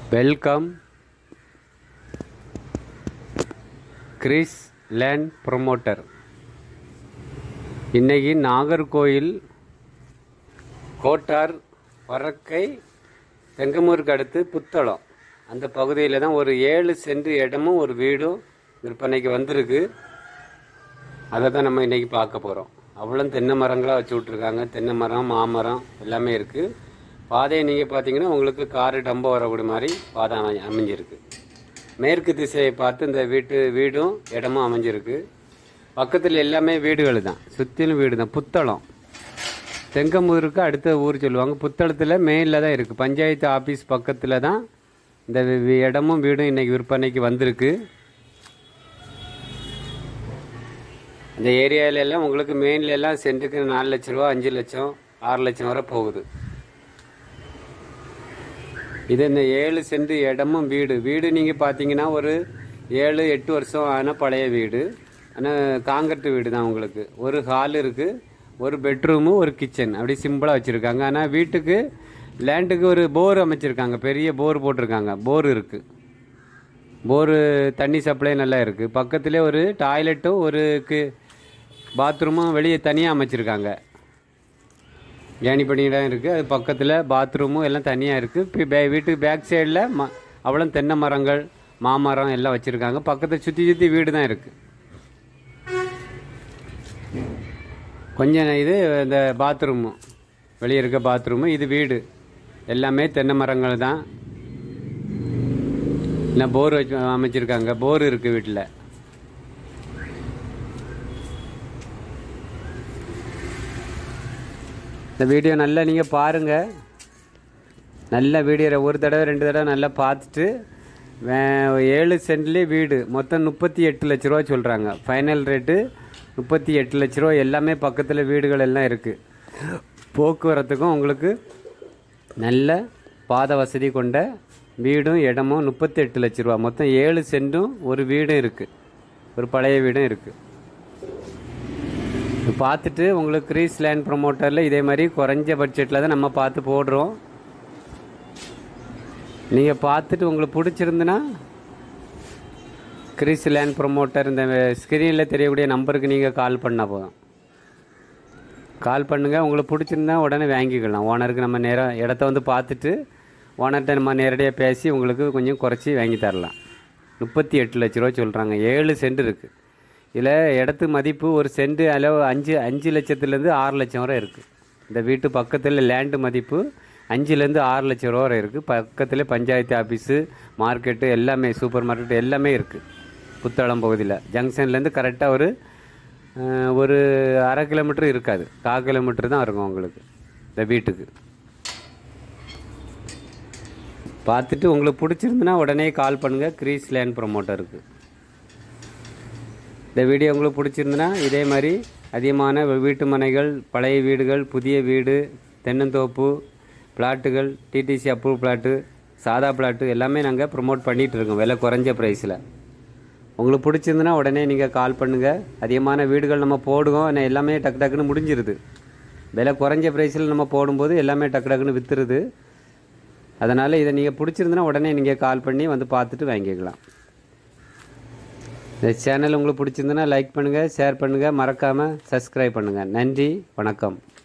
welcome Chris land promoter இன்னைக்கு நாகர்கோயில் கோட்டார் பறக்கை தெங்கமூருக்கு அடுத்து புத்தளம் அந்த பகுதியில் தான் ஒரு ஏழு சென்ட் இடமும் ஒரு வீடும் விற்பனைக்கு வந்திருக்கு அதை தான் நம்ம இன்னைக்கு பார்க்க போகிறோம் அவ்வளோ தென்னை மரங்களாக வச்சு விட்ருக்காங்க தென்னை மரம் மாமரம் எல்லாமே இருக்குது பாதையை நீங்கள் பார்த்தீங்கன்னா உங்களுக்கு காரு டம்போ வரக்கூடிய மாதிரி பாதை அமை அமைஞ்சிருக்கு மேற்கு திசையை பார்த்து இந்த வீட்டு வீடும் இடமும் அமைஞ்சிருக்கு பக்கத்தில் எல்லாமே வீடுகள் தான் சுற்றிலும் வீடு தான் புத்தளம் தெங்கமூருக்கு அடுத்த ஊர் சொல்லுவாங்க புத்தளத்தில் மெயினில் தான் இருக்குது பஞ்சாயத்து ஆஃபீஸ் பக்கத்தில் தான் இந்த வி- வி- இடமும் வீடும் இன்னைக்கு விற்பனைக்கு வந்திருக்கு இந்த ஏரியால எல்லாம் உங்களுக்கு மெயின்ல எல்லாம் சென்ட்டுக்கு நாலு லட்ச ரூபா அஞ்சு லட்சம் ஆறு லட்சம் வரை போகுது இது இந்த ஏழு சென்ட் இடமும் வீடு வீடு நீங்கள் பார்த்தீங்கன்னா ஒரு ஏழு எட்டு வருஷம் ஆன பழைய வீடு ஆனால் காங்கிரட்டு வீடு தான் உங்களுக்கு ஒரு ஹால் இருக்குது ஒரு பெட்ரூமு ஒரு கிச்சன் அப்படி சிம்பிளாக வச்சுருக்காங்க ஆனால் வீட்டுக்கு லேண்டுக்கு ஒரு போர் அமைச்சிருக்காங்க பெரிய போர் போட்டிருக்காங்க போர் இருக்குது போரு தண்ணி சப்ளை நல்லா இருக்குது பக்கத்துலேயே ஒரு டாய்லெட்டும் ஒரு கு பாத்ரூமும் வெளியே தனியாக அமைச்சிருக்காங்க ஏணி பணியிடம் இருக்குது அது பக்கத்தில் பாத்ரூமும் எல்லாம் தனியாக இருக்குது வீட்டுக்கு பேக் சைடில் ம அவ்வளோ தென்னை மரங்கள் மாமரம் எல்லாம் வச்சுருக்காங்க பக்கத்தில் சுற்றி சுற்றி வீடு தான் இருக்குது கொஞ்சம் இது இந்த பாத்ரூமு வெளியே இருக்க பாத்ரூமு இது வீடு எல்லாமே தென்னை மரங்கள் தான் இல்லை போர் வச்சு அமைச்சிருக்காங்க போர் இருக்குது வீட்டில் இந்த வீடியோ நல்லா நீங்கள் பாருங்கள் நல்ல வீடியோ ஒரு தடவை ரெண்டு தடவை நல்லா பார்த்துட்டு வே- ஏழு சென்ட்லேயே வீடு மொத்தம் முப்பத்தி எட்டு லட்ச ரூபா சொல்கிறாங்க ஃபைனல் ரேட்டு முப்பத்தி எட்டு லட்ச ரூபா எல்லாமே பக்கத்தில் வீடுகள் எல்லாம் இருக்குது போக்குவரத்துக்கும் உங்களுக்கு நல்ல பாத வசதி கொண்ட வீடும் இடமும் முப்பத்தி எட்டு லட்ச ரூபா மொத்தம் ஏழு சென்டும் ஒரு வீடும் இருக்குது ஒரு பழைய வீடும் இருக்குது இது பார்த்துட்டு உங்களுக்கு கிரீஸ் லேண்ட் ப்ரொமோட்டரில் இதே மாதிரி குறைஞ்ச பட்ஜெட்டில் தான் நம்ம பார்த்து போடுறோம் நீங்கள் பார்த்துட்டு உங்களுக்கு பிடிச்சிருந்துன்னா கிரீஸ் லேண்ட் ப்ரொமோட்டர் இந்த ஸ்க்ரீனில் தெரியக்கூடிய நம்பருக்கு நீங்கள் கால் பண்ணால் போதும் கால் பண்ணுங்கள் உங்களுக்கு பிடிச்சிருந்தா உடனே வாங்கிக்கலாம் ஓனருக்கு நம்ம நேராக இடத்த வந்து பார்த்துட்டு ஓனர்கிட்ட நம்ம நேரடியாக பேசி உங்களுக்கு கொஞ்சம் குறைச்சி வாங்கி தரலாம் முப்பத்தி எட்டு லட்ச ரூபா சொல்கிறாங்க ஏழு சென்ட் இருக்குது இதில் இடத்து மதிப்பு ஒரு சென்ட் அளவு அஞ்சு அஞ்சு லட்சத்துலேருந்து ஆறு லட்சம் வரை இருக்குது இந்த வீட்டு பக்கத்தில் லேண்டு மதிப்பு அஞ்சுலேருந்து ஆறு லட்சம் ரூபா வரை இருக்குது பக்கத்தில் பஞ்சாயத்து ஆஃபீஸு மார்க்கெட்டு எல்லாமே சூப்பர் மார்க்கெட் எல்லாமே இருக்குது புத்தளம் பகுதியில் ஜங்ஷன்லேருந்து கரெக்டாக ஒரு அஹ், ஒரு அரை கிலோமீட்டர் இருக்காது கால் கிலோமீட்டர் தான் இருக்கும் உங்களுக்கு இந்த வீட்டுக்கு பார்த்துட்டு உங்களுக்கு பிடிச்சிருந்துன்னா உடனே கால் பண்ணுங்கள் கிரீஸ் லேண்ட் ப்ரொமோட்டருக்கு இந்த வீடியோ உங்களுக்கு பிடிச்சிருந்துன்னா இதே மாதிரி அதிகமான வீட்டு மனைகள் பழைய வீடுகள் புதிய வீடு தென்னந்தோப்பு பிளாட்டுகள் டிடிசி அப்ரூவ் பிளாட்டு சாதா பிளாட்டு எல்லாமே நாங்கள் ப்ரொமோட் பண்ணிகிட்டு இருக்கோம் விலை குறைஞ்ச ப்ரைஸில் உங்களுக்கு பிடிச்சிருந்துன்னா உடனே நீங்கள் கால் பண்ணுங்கள் அதிகமான வீடுகள் நம்ம போடுவோம் ஆனால் எல்லாமே டக்கு டக்குன்னு முடிஞ்சிருது விலை குறைஞ்ச ப்ரைஸில் நம்ம போடும்போது எல்லாமே டக்கு டக்குன்னு விற்றுருது அதனால் இதை நீங்கள் பிடிச்சிருந்துன்னா உடனே நீங்கள் கால் பண்ணி வந்து பார்த்துட்டு வாங்கிக்கலாம் இந்த சேனல் உங்களுக்கு பிடிச்சிருந்துன்னா லைக் பண்ணுங்கள் ஷேர் பண்ணுங்கள் மறக்காமல் சப்ஸ்கிரைப் பண்ணுங்கள் நன்றி வணக்கம்